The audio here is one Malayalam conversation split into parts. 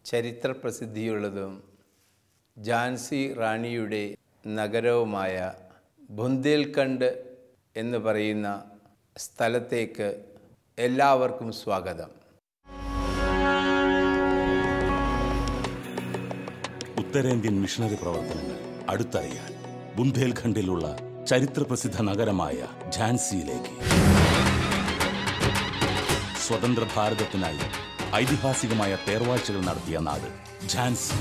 ചരിത്രപ്രസിദ്ധിയുള്ളതും ഝാൻസി റാണിയുടെ നഗരവുമായ ബുന്ദേൽഖണ്ഡ് എന്ന് പറയുന്ന സ്ഥലത്തേക്ക് എല്ലാവർക്കും സ്വാഗതം ഉത്തരേന്ത്യൻ മിഷണറി പ്രവർത്തനങ്ങൾ അടുത്തറിയാൻ ബുന്ധേൽഖണ്ഡിലുള്ള ചരിത്രപ്രസിദ്ധ നഗരമായ ഝാൻസിയിലേക്ക് സ്വതന്ത്ര ഭാരതത്തിനായി ഐതിഹാസികമായ തേർവാഴ്ചകൾ നടത്തിയ നാട് ഝാൻസി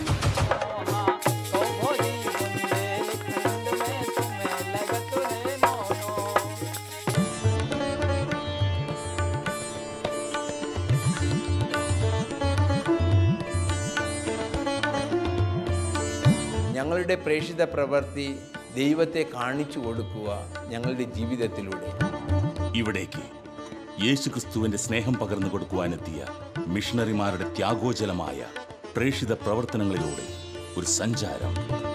ഞങ്ങളുടെ പ്രേക്ഷിത പ്രവൃത്തി ദൈവത്തെ കാണിച്ചു കൊടുക്കുക ഞങ്ങളുടെ ജീവിതത്തിലൂടെ ഇവിടേക്ക് യേശുക്രിസ്തുവിന്റെ സ്നേഹം പകർന്നു കൊടുക്കുവാനെത്തിയ മിഷണറിമാരുടെ ത്യാഗോജലമായ പ്രേക്ഷിത പ്രവർത്തനങ്ങളിലൂടെ ഒരു സഞ്ചാരം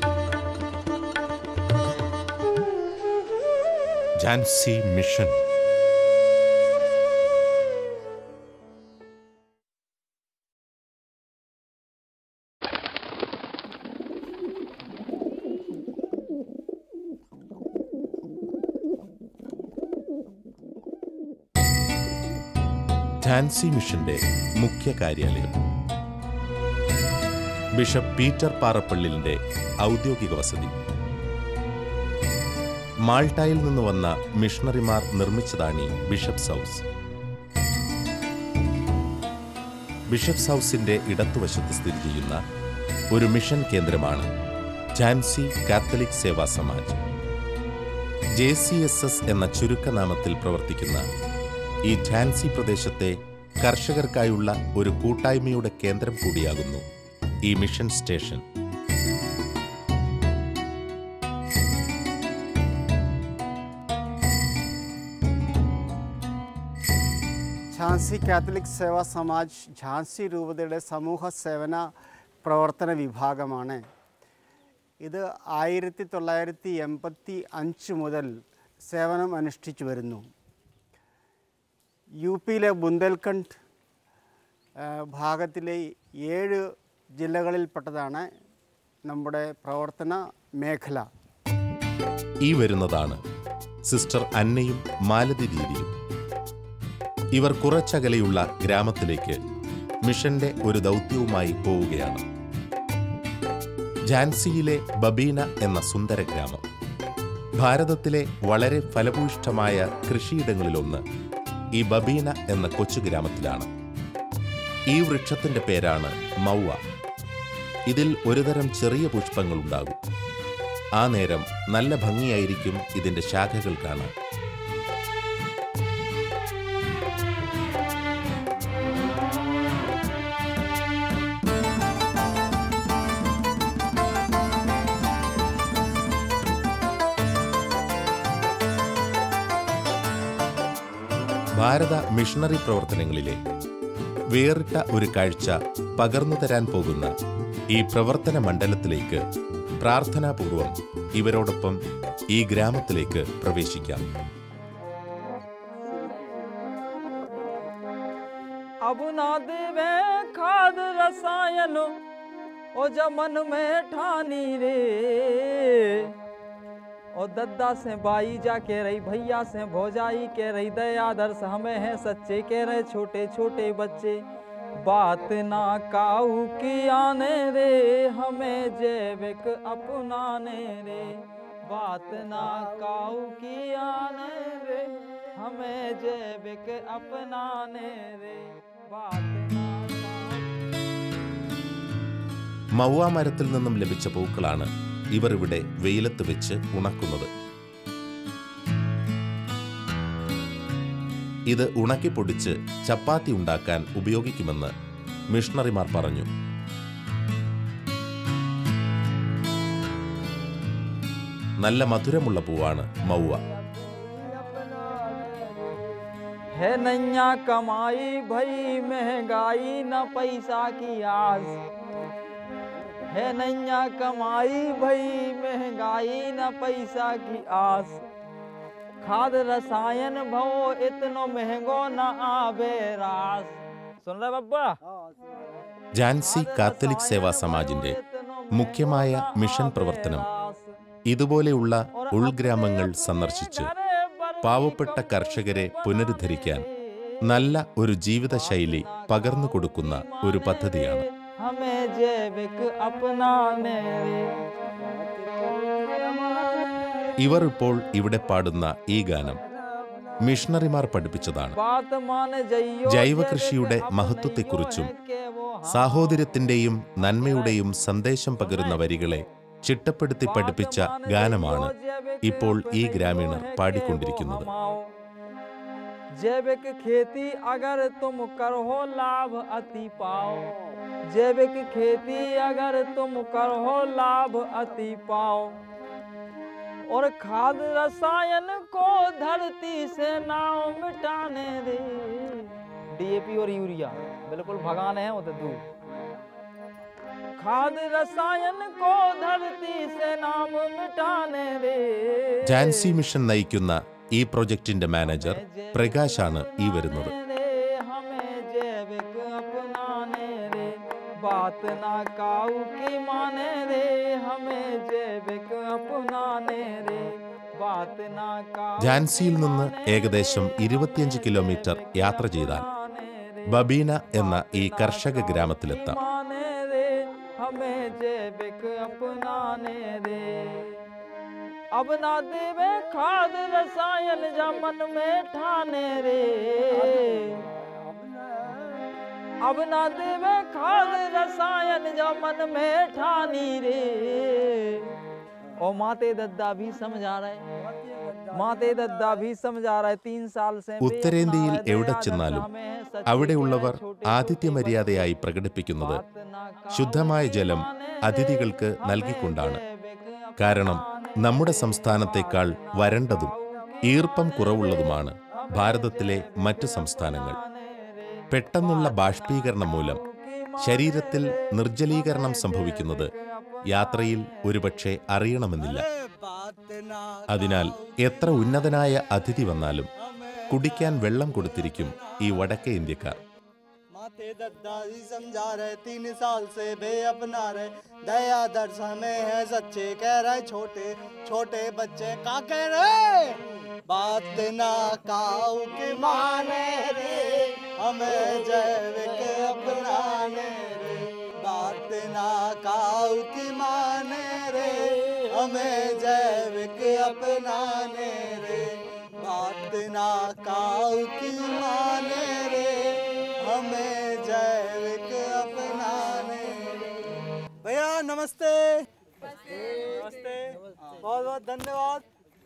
ഝാൻസി മിഷൻ ഝാൻസി മിഷന്റെ മുഖ്യ കാര്യാലയം ബിഷപ്പ് പീറ്റർ പാറപ്പള്ളിലിന്റെ ഔദ്യോഗിക വസതി മാൾട്ടായിൽ നിന്ന് വന്ന മിഷണറിമാർ നിർമ്മിച്ചതാണ് ഈ ബിഷപ്സ് ഹൗസ് ബിഷപ്സ് ഹൗസിന്റെ ഇടത്തുവശത്ത് സ്ഥിതി ചെയ്യുന്ന ഒരു മിഷൻ കേന്ദ്രമാണ് Jhansi Catholic Seva Samaj J C S S എന്ന ചുരുക്കനാമത്തിൽ പ്രവർത്തിക്കുന്ന ഈ ഝാൻസി പ്രദേശത്തെ കർഷകർക്കായുള്ള ഒരു കൂട്ടായ്മയുടെ കേന്ദ്രം കൂടിയാകുന്നു ഈ mission station Jhansi Catholic Seva Samaj Jhansi രൂപതയുടെ സമൂഹ സേവന പ്രവർത്തന വിഭാഗമാണ് ഇത് ആയിരത്തി തൊള്ളായിരത്തി എൺപത്തി അഞ്ച് മുതൽ സേവനം അനുഷ്ഠിച്ചു വരുന്നു യു പിയിലെ ബുന്ദേൽഖണ്ഡ് ആ, ഭാഗത്തിലെ ഏഴ് ജില്ലകളിൽപ്പെട്ടതാണ് നമ്മുടെ പ്രവർത്തന മേഖല ഈ വരുന്നതാണ് സിസ്റ്റർ അന്നയും മാലതി ദീദിയും ഇവർ കുറച്ചകലെയുള്ള ഗ്രാമത്തിലേക്ക് മിഷന്റെ ഒരു ദൗത്യവുമായി പോവുകയാണ് ഝാൻസിയിലെ ബബീന എന്ന സുന്ദര ഗ്രാമം ഭാരതത്തിലെ വളരെ ഫലഭൂയിഷ്ഠമായ കൃഷിയിടങ്ങളിലൊന്ന് ഈ ബബീന എന്ന കൊച്ചു ഗ്രാമത്തിലാണ് ഈ വൃക്ഷത്തിന്റെ പേരാണ് മൗവ ഇതിൽ ഒരുതരം ചെറിയ പുഷ്പങ്ങളുണ്ടാകും ആ നേരം നല്ല ഭംഗിയായിരിക്കും ഇതിന്റെ ശാഖകൾ കാണാൻ ഭാരത മിഷണറി പ്രവർത്തനങ്ങളിലെ വേറിട്ട ഒരു കാഴ്ച പകർന്നു തരാൻ പോകുന്ന ഈ പ്രവർത്തന മണ്ഡലത്തിലേക്ക് പ്രാർത്ഥനാപൂർവം ഇവരോടൊപ്പം ഈ ഗ്രാമത്തിലേക്ക് പ്രവേശിക്കാം अब ना देवे खाद रसायन ओ जमन में ठानी रे ओ दद्दा से बाई जा के रही भैया से भौजाई के रही दया दर्श हमें है सच्चे के रहे छोटे छोटे बच्चे बात ना काऊ की आने रे हमें जैविक अपनाने रे बात ना काऊ की आने रे हमें जैविक अपनाने रे बात ना काऊ മൗവ മരത്തിൽ നിന്നും ലഭിച്ച പൂക്കളാണ് ഇവർ ഇവിടെ വെയിലത്ത് വെച്ച് ഉണക്കുന്നത് ഇത് ഉണക്കിപ്പൊടിച്ച് ചപ്പാത്തി ഉണ്ടാക്കാൻ ഉപയോഗിക്കുമെന്ന് മിഷണറിമാർ പറഞ്ഞു നല്ല മധുരമുള്ള പൂവാണ് മൗവ है नैया कमाई भई महंगाई न पैसा की आस है नैया कमाई भई महंगाई न पैसा की आस खाद रसायन भो इतनो महंगो न आवे रास सुन रहे बब्बा ജാൻസി കാത്തലിക് സേവാ സമാജിന്റെ മുഖ്യമായ മിഷൻ പ്രവർത്തനം ഇതുപോലെയുള്ള ഉൾഗ്രാമങ്ങൾ സന്ദർശിച്ച് പാവപ്പെട്ട കർഷകരെ പുനരുദ്ധരിക്കാൻ നല്ല ഒരു ജീവിതശൈലി പകർന്നു കൊടുക്കുന്ന ഒരു പദ്ധതിയാണ് हमें जैविक अपनाने रे ഇവർ ഇപ്പോൾ ഇവിടെ പാടുന്ന ഈ ഗാനം മിഷണറിമാർ പഠിപ്പിച്ചതാണ് बात मान जइयो ജൈവകൃഷിയുടെ മഹത്വത്തെക്കുറിച്ചും സാഹോദര്യത്തിന്റെയും നന്മയുടെയും സന്ദേശം പകരുന്ന വരികളെ ചിട്ടപ്പെടുത്തി പഠിപ്പിച്ച ഗാനമാണ് ഇപ്പോൾ ഈ ഗ്രാമീണർ പാടിക്കൊണ്ടിരിക്കുന്നത് जैविक खेती अगर तुम करहो लाभ अति पाओ जैविक खेती अगर तुम करहो लाभ अति पाओ और खाद रसायन को धरती से नाव मिटाने दे डीएपी और यूरिया बिल्कुल भगाने हैं उधर दूर खाद रसायन को धरती से नाम मिटाने दे ജാൻസി മിഷൻ നയിക്കുന്ന ഈ പ്രൊജക്ടിന്റെ മാനേജർ പ്രകാശാണ് ഈ വരുന്നത് रे हमें जैविक अपनाने रे बात ना काऊ की माने रे हमें जैविक अपनाने रे बात ना काऊ ഝാൻസിയിൽ നിന്ന് ഏകദേശം ഇരുപത്തിയഞ്ച് കിലോമീറ്റർ യാത്ര ചെയ്താൽ ബബീന എന്ന ഈ കർഷക ഗ്രാമത്തിലെത്താം माने रे हमें जैविक अपनाने रे अब ना देवे खाद रसायन जा मन में ठाने रे अब ना देवे खाद रसायन जा मन में ठानी रे और माते दद्दा भी समझा रहे माते दद्दा भी समझा रहे तीन साल से ഉത്തരേന്ത്യയിൽ എവിടെ ചെന്നാലും അവിടെയുള്ളവർ ആതിഥ്യ മര്യാദയായി പ്രകടിപ്പിക്കുന്നത് ശുദ്ധമായ ജലം അതിഥികൾക്ക് നൽകിക്കൊണ്ടാണ് കാരണം നമ്മുടെ സംസ്ഥാനത്തേക്കാൾ വരണ്ടതും ഈർപ്പം കുറവുള്ളതുമാണ് ഭാരതത്തിലെ മറ്റു സംസ്ഥാനങ്ങൾ പെട്ടെന്നുള്ള ബാഷ്പീകരണം മൂലം ശരീരത്തിൽ നിർജ്ജലീകരണം സംഭവിക്കുന്നത് യാത്രയിൽ ഒരുപക്ഷെ അറിയണമെന്നില്ല അതിനാൽ എത്ര ഉന്നതനായ അതിഥി വന്നാലും കുടിക്കാൻ വെള്ളം കൊടുത്തിരിക്കും ഈ വടക്കേ ഇന്ത്യക്കാർ माते दादी समझा रहे तीन साल से बे अपना रहे दया दर्श हमें है सच्चे कह रहे छोटे छोटे बच्चे का कह रहे बात ना काऊ के माने रे हमें जैविक अपनाने रे बात ना काऊ की माने रे हमें जैविक अपनाने रे बात ना काऊ की माने रे हमें जैविक अपनाने रे भैया नमस्ते नमस्ते बहुत बहुत धन्यवाद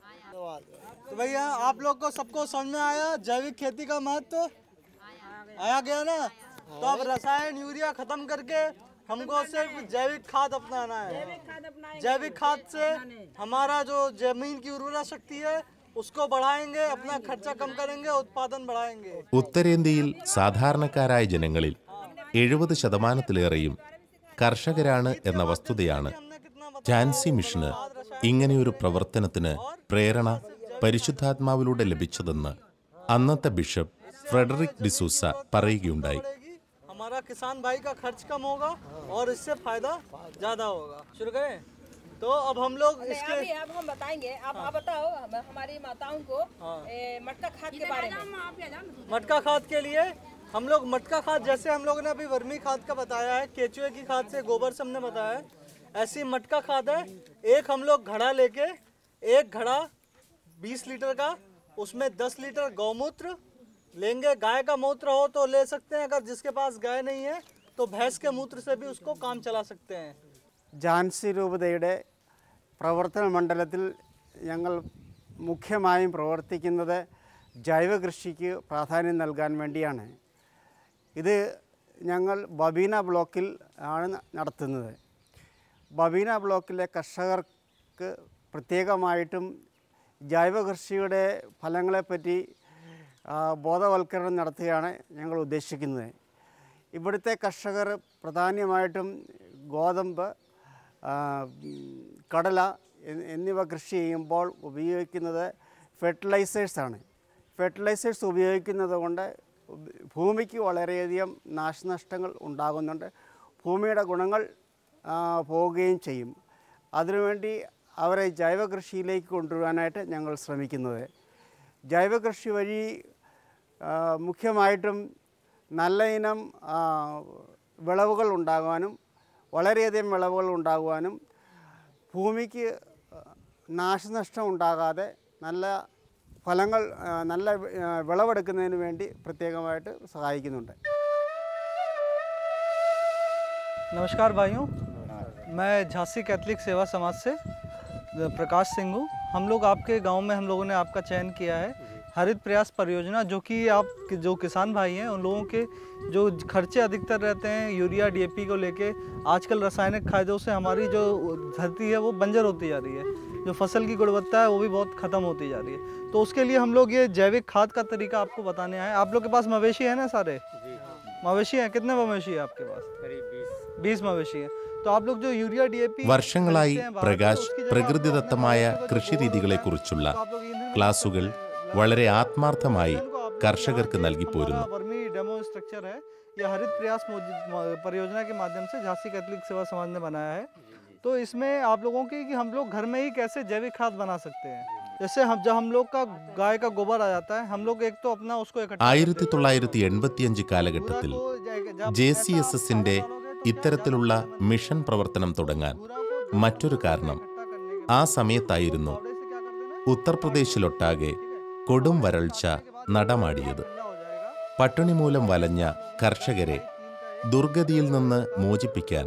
तो भैया आप लोग को सबको समझ में आया जैविक खेती का महत्व आया गया ना तो अब रसायन यूरिया खत्म करके हमको सिर्फ जैविक खाद अपनाना है जैविक खाद से हमारा जो जमीन की उर्वरा शक्ति है उसको बढ़ाएंगे अपना खर्चा कम करेंगे उत्पादन बढ़ाएंगे ഉത്തരേന്ത്യയിൽ സാധാരണക്കാരായ ജനങ്ങളിൽ എഴുപത് ശതമാനത്തിലേറെയും കർഷകരാണ് എന്ന വസ്തുതയാണ് ഝാൻസി മിഷന് ഇങ്ങനെയൊരു പ്രവർത്തനത്തിന് പ്രേരണ പരിശുദ്ധാത്മാവിലൂടെ ലഭിച്ചതെന്ന് അന്നത്തെ ബിഷപ്പ് ഫ്രെഡറിക് ഡിസൂസ പറയുകയുണ്ടായി पड़ेगी हमारा किसान भाई का खर्च कम होगा और इससे फायदा ज्यादा होगा शुरू करें तो अब हम लोग नहीं, इसके अभी अब हम बताएंगे आप आप बताओ हम- हमारी माताओं को ए, मटका खाद के बारे में मटका खाद के लिए हम लोग मटका खाद जैसे हम लोगों ने अभी वर्मी खाद का बताया है केचुए की खाद से गोबर से हमने बताया है ऐसी मटका खाद है एक हम लोग घड़ा लेके एक घड़ा 20 लीटर का उसमें 10 लीटर गौमूत्र लेंगे गाय का मूत्र हो तो ले सकते हैं अगर जिसके पास गाय नहीं है तो भैंस के मूत्र से भी उसको काम चला सकते हैं ജാൻസി രൂപതയുടെ പ്രവർത്തന മണ്ഡലത്തിൽ ഞങ്ങൾ മുഖ്യമായും പ്രവർത്തിക്കുന്നത് ജൈവ കൃഷിക്ക് പ്രാധാന്യം നൽകാൻ വേണ്ടിയാണ് ഇത് ഞങ്ങൾ ബബീന ബ്ലോക്കിൽ ആണ് ന- നടത്തുന്നത് ബബീന ബ്ലോക്കിലെ കർഷകർക്ക് പ്രത്യേകമായിട്ടും ജൈവ കൃഷിയുടെ ഫലങ്ങളെപ്പറ്റി ആ, ബോധവൽക്കരണം നടത്തുകയാണ് ഞങ്ങൾ ഉദ്ദേശിക്കുന്നത് ഇവിടുത്തെ കർഷകർ പ്രധാനമായിട്ടും ഗോതമ്പ് ആ, ഉം, കടല എ- എന്നിവ കൃഷി ചെയ്യുമ്പോൾ ഉപയോഗിക്കുന്നത് ഫെർട്ടിലൈസേഴ്സാണ് ഫെർട്ടിലൈസേഴ്സ് ഉപയോഗിക്കുന്നത് കൊണ്ട് ഭൂമിക്ക് വളരെയധികം നാശനഷ്ടങ്ങൾ ഉണ്ടാകുന്നുണ്ട് ഭൂമിയുടെ ഗുണങ്ങൾ ആ, പോവുകയും ചെയ്യും അതിനുവേണ്ടി അവരെ ജൈവ കൃഷിയിലേക്ക് കൊണ്ടുവരാനായിട്ട് ഞങ്ങൾ ശ്രമിക്കുന്നത് ജൈവ കൃഷി വഴി ആ, മുഖ്യമായിട്ടും നല്ല ഇനം ആ, വിളവുകൾ ഉണ്ടാകുവാനും വളരെയധികം വിളവുകൾ ഉണ്ടാകുവാനും ഭൂമിക്ക് നാശനഷ്ടം ഉണ്ടാകാതെ നല്ല ഫലങ്ങൾ ആ, നല്ല ആ, വിളവെടുക്കുന്നതിന് വേണ്ടി പ്രത്യേകമായിട്ട് സഹായിക്കുന്നുണ്ട് नमस्कार भाइयों मैं झांसी कैथलिक सेवा समाज से प्रकाश सिंह हूँ हम लोग आपके गांव में हम लोगों ने आपका चयन किया है हरित प्रयास परियोजना जो कि आप जो किसान भाई हैं उन लोगों के जो खर्चे अधिकतर रहते हैं यूरिया डीएपी को लेके आजकल रासायनिक खादों से हमारी जो धरती है वो बंजर होती जा रही है जो फसल की गुणवत्ता है वो भी बहुत ख़त्म होती जा रही है तो उसके लिए हम लोग ये जैविक खाद का तरीका आपको बताने आए आप लोग के पास मवेशी है ना सारे मवेशी हैं कितने मवेशी है आपके पास बीस मवेशी हैं तो आप लोग जो यूरिया डीएपी വർഷങ്ങളായി പ്രകാശ് പ്രകൃതിദത്തമായ കൃഷിരീതികളെക്കുറിച്ചുള്ള ക്ലാസുകൾ വളരെ ആത്മാർത്ഥമായി കർഷകർക്ക് നൽകിപ്പോരുന്നു वर्मी डेमो स्ट्रक्चर है ये हरित प्रयास मोज- म- परियोजना के माध्यम से झांसी कैथलिक सेवा समाज ने बनाया है तो इसमें आप लोगों की कि हम लोग घर में ही कैसे जैविक खाद बना सकते हैं जैसे हम जब हम लोग का गाय का गोबर आ जाता है हम लोग एक तो अपना उसको इकट्ठा ആയിരത്തി തൊള്ളായിരത്തി എൺപത്തിയഞ്ച് കാലഘട്ടത്തിൽ ജെ സി എസ് എസിന്റെ ഇത്തരത്തിലുള്ള മിഷൻ പ്രവർത്തനം തുടങ്ങാൻ മറ്റൊരു കാരണം ആ സമയത്തായിരുന്നു ഉത്തർപ്രദേശിലൊട്ടാകെ കൊടും വരൾച്ച നടമാടിയത് പട്ടിണി മൂലം വലഞ്ഞ കർഷകരെ ദുർഗതിയിൽ നിന്ന് മോചിപ്പിക്കാൻ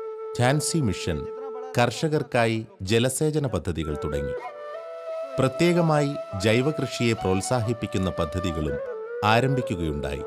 ഝാൻസി മിഷൻ കർഷകർക്കായി ജലസേചന പദ്ധതികൾ തുടങ്ങി പ്രത്യേകമായി ജൈവകൃഷിയെ പ്രോത്സാഹിപ്പിക്കുന്ന പദ്ധതികളും ആരംഭിക്കുകയുണ്ടായി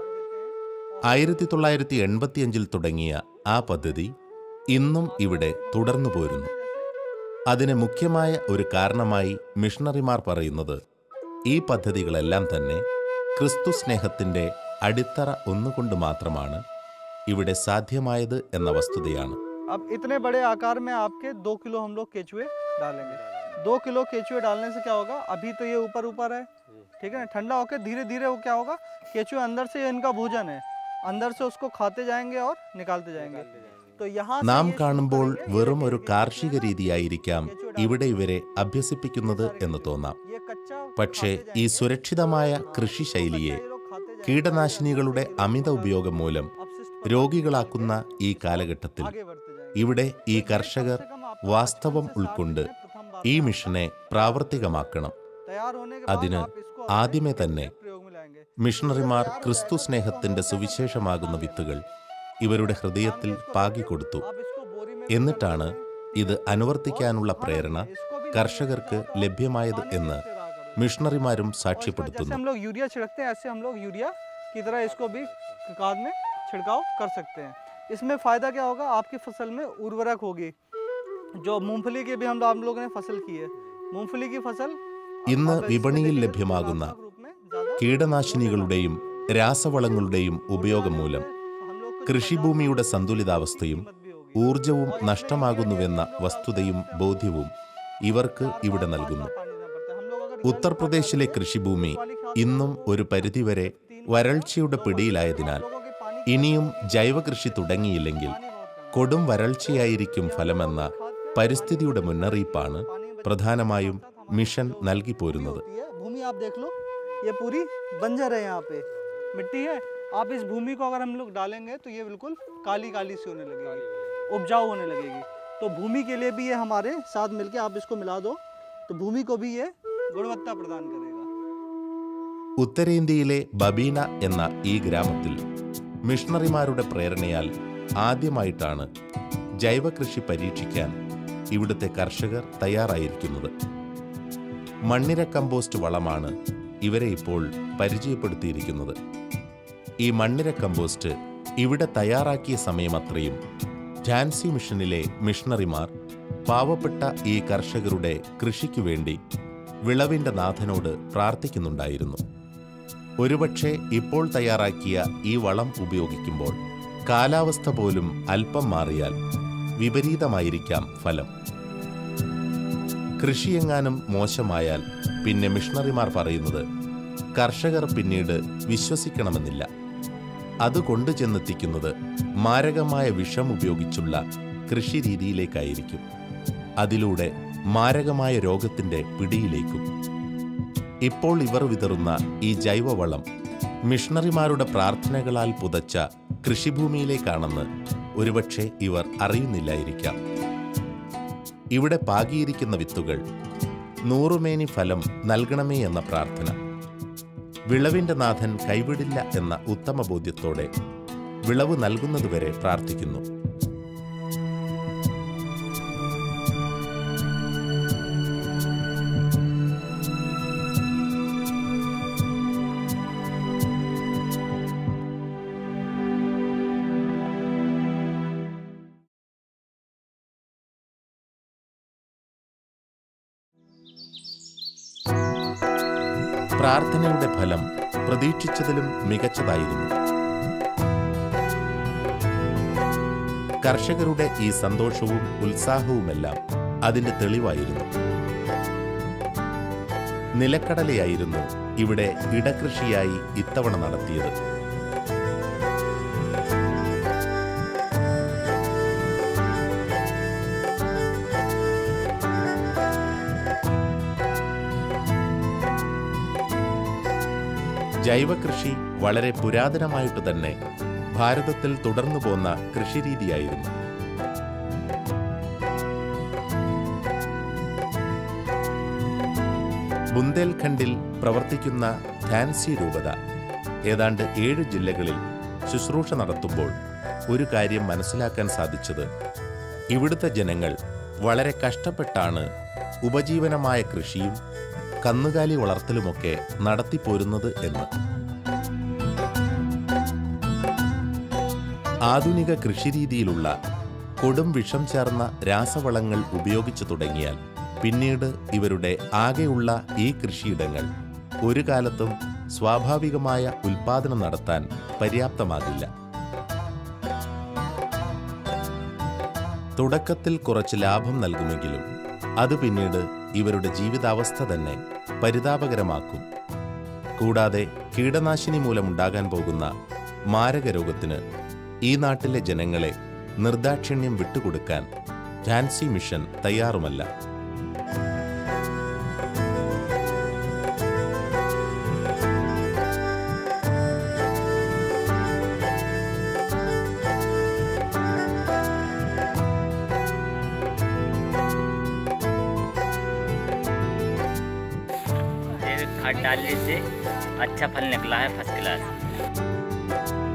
ആയിരത്തി തൊള്ളായിരത്തി എൺപത്തിയഞ്ചിൽ തുടങ്ങിയ ആ പദ്ധതി ഇന്നും ഇവിടെ തുടർന്നു പോരുന്നു അതിന് മുഖ്യമായ ഒരു കാരണമായി മിഷണറിമാർ പറയുന്നത് ഈ പദ്ധതികളെല്ലാം തന്നെ ക്രിസ്തു സ്നേഹത്തിന്റെ അടിത്തറ ഒന്നുകൊണ്ട് മാത്രമാണ് ഇവിടെ സാധ്യമായത് എന്ന വസ്തുതയാണ് अब इतने बड़े आकार में आपके दो किलो हम लोग केचुए डालेंगे दो किलो केचुए डालने से क्या होगा अभी तो ये ऊपर ऊपर है ठीक है ना ठंडा होकर धीरे धीरे वो क्या होगा केचुए अंदर से ये इनका भोजन है अंदर से उसको खाते जाएंगे और निकालते जाएंगे तो यहाँ से നാം ये കാണുമ്പോൾ करेंगे, വെറും ഒരു കാർഷിക രീതിയായിരിക്കാം ഇവിടെ ഇവരെ അഭ്യസിപ്പിക്കുന്നത് എന്ന് തോന്നാം ये कच्चा പക്ഷേ खाते ഈ जाएंगे। സുരക്ഷിതമായ കൃഷിശൈലിയെ ये लोग खाते जाएंगे, കീടനാശിനികളുടെ അമിത ഉപയോഗം മൂലം अपशिष्ट രോഗികളാക്കുന്ന ഈ കാലഘട്ടത്തിൽ आगे बढ़ते जाएंगे ഇവിടെ ഈ കർഷകർ വാസ്തവം ഉൾക്കൊണ്ട് ഈ മിഷനെ പ്രാവർത്തികമാക്കണം तैयार होने के बाद അതിന് आप इसको ആദ്യമേ തന്നെ प्रयोग में लाएंगे മിഷണറിമാർ ക്രിസ്തു സ്നേഹത്തിന്റെ സുവിശേഷമാകുന്ന വിത്തുകൾ ഇവരുടെ ഹൃദയത്തിൽ പാകിക്കൊടുത്തു आप इसको बोरी में എന്നിട്ടാണ് ഇത് അനുവർത്തിക്കാനുള്ള പ്രേരണ കർഷകർക്ക് ലഭ്യമായത് എന്ന് മിഷണറിമാരും जैसे സാക്ഷ്യപ്പെടുത്തുന്നു हम लोग यूरिया छिड़कते हैं ऐसे हम लोग यूरिया की तरह इसको भी खाद में छिड़काव कर सकते हैं इसमें फ़ायदा क्या होगा आपकी फसल में उर्वरक होगी जो मूंगफली की भी हम आप लोगों ने फसल की है मूंगफली की फसल ഇന്ന് आप इसमें വിപണിയിൽ देखेंगे तो ലഭ്യമാകുന്ന गुणात्मक रूप में ज़्यादा കീടനാശിനികളുടെയും രാസവളങ്ങളുടെയും ഉപയോഗം മൂലം हम लोग कुछ കൃഷിഭൂമിയുടെ സന്തുലിതാവസ്ഥയും कीमत भी होगी ഊർജവും നഷ്ടമാകുന്നുവെന്ന വസ്തുതയും ബോധ്യവും ഇവർക്ക് ഇവിടെ നൽകുന്നു पानी देना पड़ता है हम लोग अगर ഉത്തർപ്രദേശിലെ കൃഷിഭൂമി ഇന്നും ഒരു പരിധിവരെ വരൾച്ചയുടെ പിടിയിലായതിനാൽ ഇനിയും ജൈവകൃഷി തുടങ്ങിയില്ലെങ്കിൽ കൊടും വരൾച്ചയായിരിക്കും ഫലമെന്ന പരിസ്ഥിതിയുടെ മുന്നറിയിപ്പാണ് പ്രധാനമായും മിഷൻ നൽകിപ്പോരുന്നത് होती है भूमि आप देख लो ये पूरी बंजर है यहाँ पे मिट्टी है आप इस भूमि को अगर हम लोग डालेंगे तो ये बिल्कुल काली काली सी होने लगेगी उपजाऊ होने लगेगी तो भूमि के लिए भी ये हमारे साथ मिलके आप इसको मिला दो तो भूमि को भी ये गुणवत्ता प्रदान करेगा ഉത്തരേന്ത്യയിലെ ബബീന എന്ന ഈ ഗ്രാമത്തിൽ മിഷണറിമാരുടെ പ്രേരണയാൽ ആദ്യമായിട്ടാണ് ജൈവകൃഷി പരീക്ഷിക്കാൻ ഇവിടുത്തെ കർഷകർ തയ്യാറായിരിക്കുന്നത് മണ്ണിര കമ്പോസ്റ്റ് വളമാണ് ഇവരെ ഇപ്പോൾ പരിചയപ്പെടുത്തിയിരിക്കുന്നത് ഈ മണ്ണിര കമ്പോസ്റ്റ് ഇവിടെ തയ്യാറാക്കിയ സമയമത്രയും ഝാൻസി മിഷനിലെ മിഷണറിമാർ പാവപ്പെട്ട ഈ കർഷകരുടെ കൃഷിക്കു വേണ്ടി വിളവിന്റെ നാഥനോട് പ്രാർത്ഥിക്കുന്നുണ്ടായിരുന്നു ഒരുപക്ഷെ ഇപ്പോൾ തയ്യാറാക്കിയ ഈ വളം ഉപയോഗിക്കുമ്പോൾ കാലാവസ്ഥ പോലും അല്പം മാറിയാൽ വിപരീതമായിരിക്കാം ഫലം കൃഷിയെങ്ങാനും മോശമായാൽ പിന്നെ മിഷണറിമാർ പറയുന്നത് കർഷകർ പിന്നീട് വിശ്വസിക്കണമെന്നില്ല അത് കൊണ്ടുചെന്നെത്തിക്കുന്നത് മാരകമായ വിഷം ഉപയോഗിച്ചുള്ള കൃഷിരീതിയിലേക്കായിരിക്കും അതിലൂടെ മാരകമായ രോഗത്തിന്റെ പിടിയിലേക്കും ഇപ്പോൾ ഇവർ വിതറുന്ന ഈ ജൈവവളം മിഷണറിമാരുടെ പ്രാർത്ഥനകളാൽ പുതച്ച കൃഷിഭൂമിയിലേക്കാണെന്ന് ഒരുപക്ഷെ ഇവർ അറിയുന്നില്ലായിരിക്കാം ഇവിടെ പാകിയിരിക്കുന്ന വിത്തുകൾ നൂറുമേനി ഫലം നൽകണമേ എന്ന പ്രാർത്ഥന വിളവിന്റെ നാഥൻ കൈവിടില്ല എന്ന ഉത്തമ ബോധ്യത്തോടെ വിളവ് നൽകുന്നതുവരെ പ്രാർത്ഥിക്കുന്നു പ്രാർത്ഥനയുടെ ഫലം പ്രതീക്ഷിച്ചതിലും മികച്ചതായിരുന്നു കർഷകരുടെ ഈ സന്തോഷവും ഉത്സാഹവുമെല്ലാം അതിന്റെ തെളിവായിരുന്നു നിലക്കടലയായിരുന്നു ഇവിടെ ഇടകൃഷിയായി ഇത്തവണ നടത്തിയത് ജൈവകൃഷി വളരെ പുരാതനമായിട്ട് തന്നെ ഭാരതത്തിൽ തുടർന്നു പോന്ന കൃഷിരീതിയായിരുന്നു ബുന്ദേൽഖണ്ഡിൽ പ്രവർത്തിക്കുന്ന ധാൻസി രൂപത ഏതാണ്ട് ഏഴ് ജില്ലകളിൽ ശുശ്രൂഷ നടത്തുമ്പോൾ ഒരു കാര്യം മനസ്സിലാക്കാൻ സാധിച്ചത് ഇവിടുത്തെ ജനങ്ങൾ വളരെ കഷ്ടപ്പെട്ടാണ് ഉപജീവനമായ കൃഷിയും കന്നുകാലി വളർത്തലുമൊക്കെ നടത്തിപ്പോരുന്നത് എന്ന് ആധുനിക കൃഷിരീതിയിലുള്ള കൊടും വിഷം ചേർന്ന രാസവളങ്ങൾ ഉപയോഗിച്ചു തുടങ്ങിയാൽ പിന്നീട് ഇവരുടെ ആകെയുള്ള ഈ കൃഷിയിടങ്ങൾ ഒരു കാലത്തും സ്വാഭാവികമായ ഉൽപാദനം നടത്താൻ പര്യാപ്തമാകില്ല തുടക്കത്തിൽ കുറച്ച് ലാഭം നൽകുമെങ്കിലും അത് പിന്നീട് ഇവരുടെ ജീവിതാവസ്ഥ തന്നെ പരിതാപകരമാക്കും കൂടാതെ കീടനാശിനി മൂലമുണ്ടാകാൻ പോകുന്ന മാരകരോഗത്തിന് ഈ നാട്ടിലെ ജനങ്ങളെ നിർദാക്ഷിണ്യം വിട്ടുകൊടുക്കാൻ ഝാൻസി മിഷൻ തയ്യാറുമല്ല ये खाद डालने से अच्छा फल निकला है फर्स्ट क्लास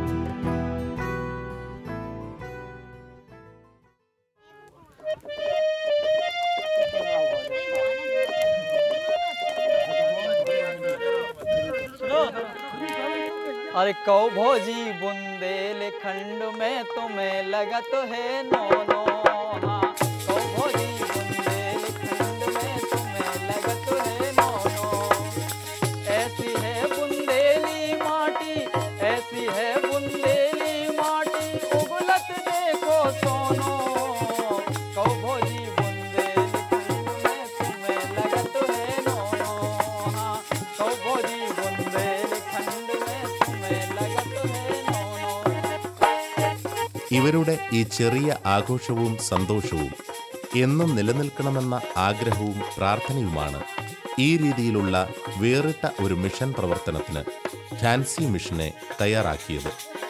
अरे कौ भोजी बुंदेलखंड में तुम्हें लगत है नो नो हाँ कौ भोजी बुंदेलखंड में तुम्हें लगत है नो नो ऐसी है बुंदेली माटी ऐसी है बुंदेली माटी उगलत देखो सोनो कौ भोजी बुंदेलखंड में तुम्हें लगत है नो नो हाँ कौ भोजी बुंदेलखंड में तुम्हें लगत है नो नो ഇവരുടെ ഈ ചെറിയ ആഘോഷവും സന്തോഷവും എന്നും നിലനിൽക്കണമെന്ന ആഗ്രഹവും പ്രാർത്ഥനയുമാണ് ഈ രീതിയിലുള്ള വേറിട്ട ഒരു മിഷൻ പ്രവർത്തനത്തിന് ഝാൻസി മിഷനെ തയ്യാറാക്കിയത്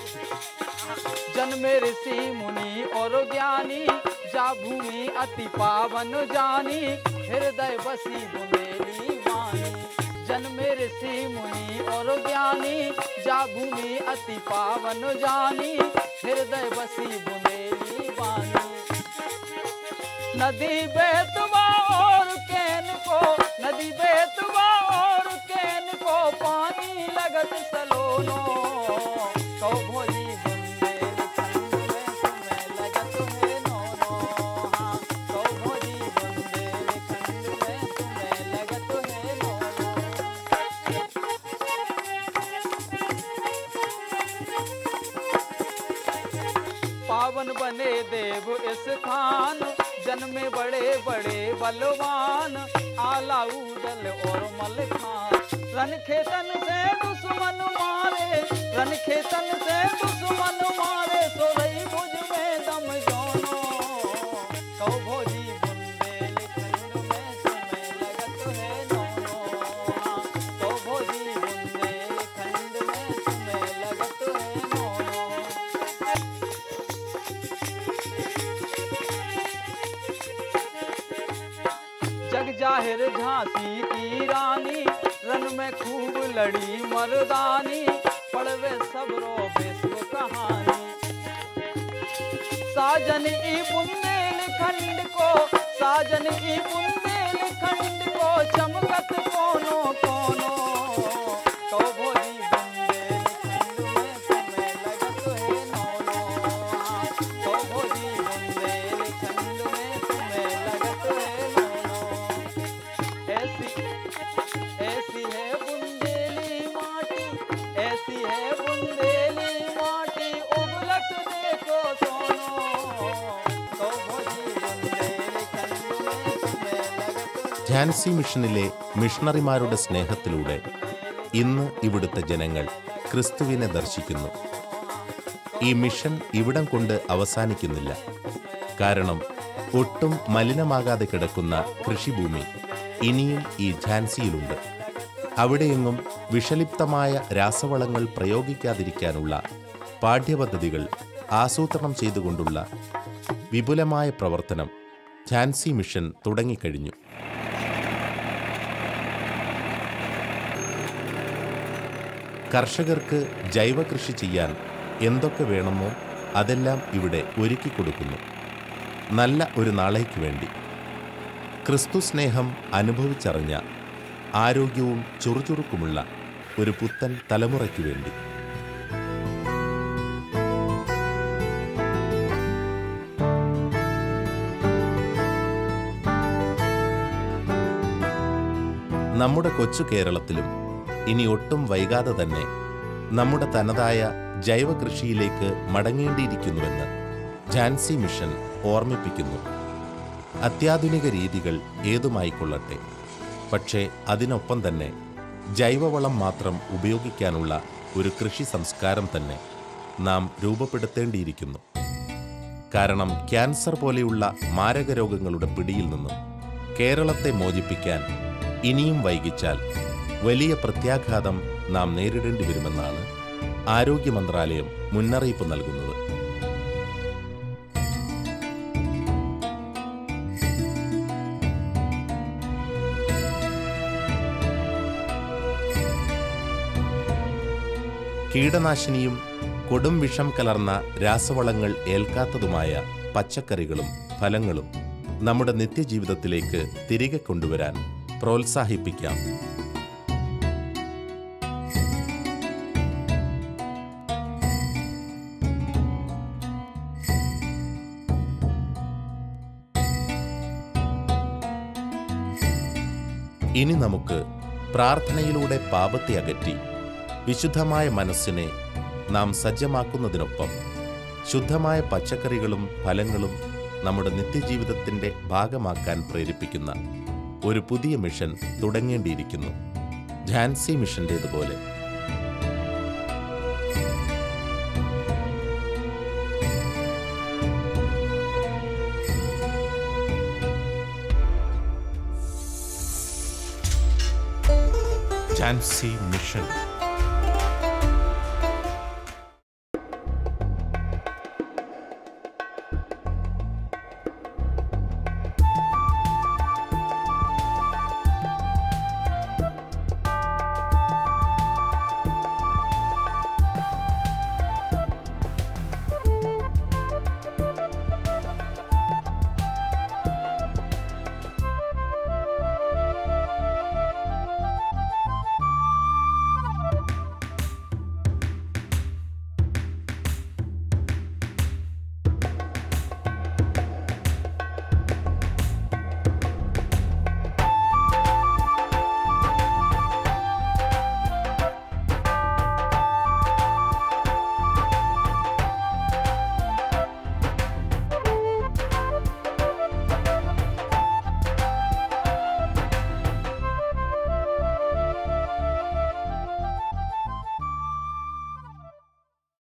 जन्मे ऋषि मुनि और ज्ञानी जा भूमि अति पावन जानी हृदय बसी बुंदेली वाणी जन्मे ऋषि मुनि और ज्ञानी जा भूमि अति पावन जानी हृदय बसी बुंदेली वाणी नदी बेतवा और कैन को नदी बेतवा और कैन को पानी लगत सलोनो कौ भोजी बुंदेलखंड में तुम्हें लगत है नो नो हाँ कौ भोजी बुंदेलखंड में तुम्हें लगत है नो नो पावन बने देव स्थान जन्मे बड़े बड़े बलवान आला उदल और मलखान रन खेतन से दुश्मन मारे रन खेतन से दुश्मन फिर झांसी की रानी रन में खूब लड़ी मर्दानी पड़वे सबरो विश्व कहानी साजन ई बुंदेल खंड को साजन ई बुंदेल खंड को चमकत कोनो कोनो तो भोली बुंदेल खंड में तुम्हें लगत है नौनो तो भोली बुंदेल खंड में तुम्हें लगत है नौनो ऐसी ऐसी है बुंदेली माटी ऐसी है बुंदेली माटी उबलक देखो सोनो तो भोली बुंदेल खंड में तुम्हें लगत ഝാൻസി മിഷനിലെ മിഷണറിമാരുടെ സ്നേഹത്തിലൂടെ ഇന്ന് ഇവിടുത്തെ ജനങ്ങൾ ക്രിസ്തുവിനെ ദർശിക്കുന്നു ഈ മിഷൻ ഇവിടം കൊണ്ട് അവസാനിക്കുന്നില്ല കാരണം ഒട്ടും മലിനമാകാതെ കിടക്കുന്ന കൃഷിഭൂമി ഇനിയും ഈ ഝാൻസിയിലുണ്ട് അവിടെയെങ്ങും വിഷലിപ്തമായ രാസവളങ്ങൾ പ്രയോഗിക്കാതിരിക്കാനുള്ള പാഠ്യപദ്ധതികൾ ആസൂത്രണം ചെയ്തുകൊണ്ടുള്ള വിപുലമായ പ്രവർത്തനം ഝാൻസി മിഷൻ തുടങ്ങിക്കഴിഞ്ഞു കർഷകർക്ക് ജൈവ കൃഷി ചെയ്യാൻ എന്തൊക്കെ വേണമോ അതെല്ലാം ഇവിടെ ഒരുക്കി കൊടുക്കുന്നു നല്ല ഒരു നാളേക്ക് വേണ്ടി ക്രിസ്തു സ്നേഹം അനുഭവിച്ചറിഞ്ഞ ആരോഗ്യവും ചുറുചുറുക്കുമുള്ള ഒരു പുത്തൻ തലമുറയ്ക്ക് വേണ്ടി നമ്മുടെ കൊച്ചു കേരളത്തിലും ഇനി ഒട്ടും വൈകാതെ തന്നെ നമ്മുടെ തനതായ ജൈവ കൃഷിയിലേക്ക് മടങ്ങേണ്ടിയിരിക്കുന്നുവെന്ന് ഝാൻസി മിഷൻ ഓർമ്മിപ്പിക്കുന്നു അത്യാധുനിക രീതികൾ ഏതുമായിക്കൊള്ളട്ടെ പക്ഷേ അതിനൊപ്പം തന്നെ ജൈവവളം മാത്രം ഉപയോഗിക്കാനുള്ള ഒരു കൃഷി സംസ്കാരം തന്നെ നാം രൂപപ്പെടുത്തേണ്ടിയിരിക്കുന്നു കാരണം ക്യാൻസർ പോലെയുള്ള മാരകരോഗങ്ങളുടെ പിടിയിൽ നിന്നും കേരളത്തെ മോചിപ്പിക്കാൻ ഇനിയും വൈകിച്ചാൽ വലിയ പ്രത്യാഘാതം നാം നേരിടേണ്ടി വരുമെന്നാണ് ആരോഗ്യ മന്ത്രാലയം മുന്നറിയിപ്പ് നൽകുന്നത് കീടനാശിനിയും കൊടും വിഷം കലർന്ന രാസവളങ്ങൾ ഏൽക്കാത്തതുമായ പച്ചക്കറികളും ഫലങ്ങളും നമ്മുടെ നിത്യജീവിതത്തിലേക്ക് തിരികെ കൊണ്ടുവരാൻ പ്രോത്സാഹിപ്പിക്കാം ഇനി നമുക്ക് പ്രാർത്ഥനയിലൂടെ പാപത്തെ അകറ്റി വിശുദ്ധമായ മനസ്സിനെ നാം സജ്ജമാക്കുന്നതിനൊപ്പം ശുദ്ധമായ പച്ചക്കറികളും ഫലങ്ങളും നമ്മുടെ നിത്യജീവിതത്തിന്റെ ഭാഗമാക്കാൻ പ്രേരിപ്പിക്കുന്ന ഒരു പുതിയ മിഷൻ തുടങ്ങേണ്ടിയിരിക്കുന്നു ഝാൻസി മിഷന്റേതുപോലെ ഝാൻസി മിഷൻ